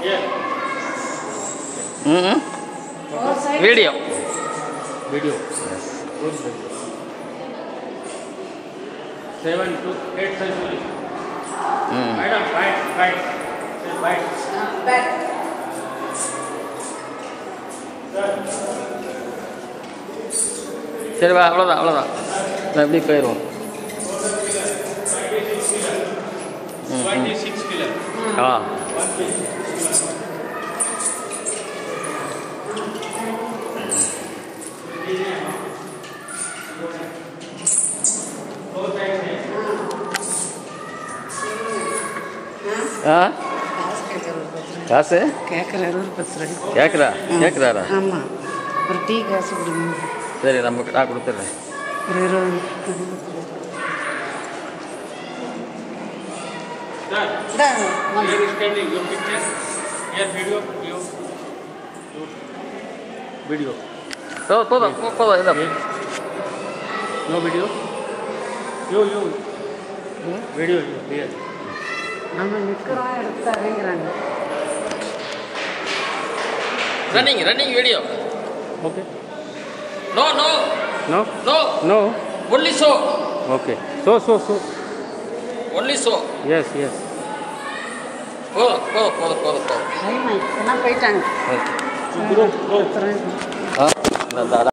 ம் video Video. Good video. Seven to eight century. ம் Madam, right, right. Say right. சரி வா அவ்வளோதான் அவ்வளோதான் நான் எப்படி போயிடுவோம் ம் ம் Twenty-six kilo. ஆ One piece. ஆ காசு கேட்குறாரு ஒரு பத்து ரூபாய் கேட்குறா கேட்குறாரா ஆமாம் ஒரு டீ காசு கொடுங்க சரி நம்ம நான் கொடுத்துட்றேன் ஒரு இருபது Sir, இந்தாங்க, வாங்க. here is standing your picture. Here video. You. you. Video. போதும் போதும் போ- போதும் இதான் No video. You, you. Video, you. Here. நம்ம நிற்கிறோம் எடுத்து தரேங்கிறாங்க running running video Okay. No no No? No No. Only show Okay. So, so, so. Only show Yes, yes. போதும் போதும் போதும் போதும் போதும் டைம் ஆயிடுச்சு எல்லாம் போயிட்டாங்க ஓகே Go, go. பத்து ரூபாய் ஆ இந்த- இந்த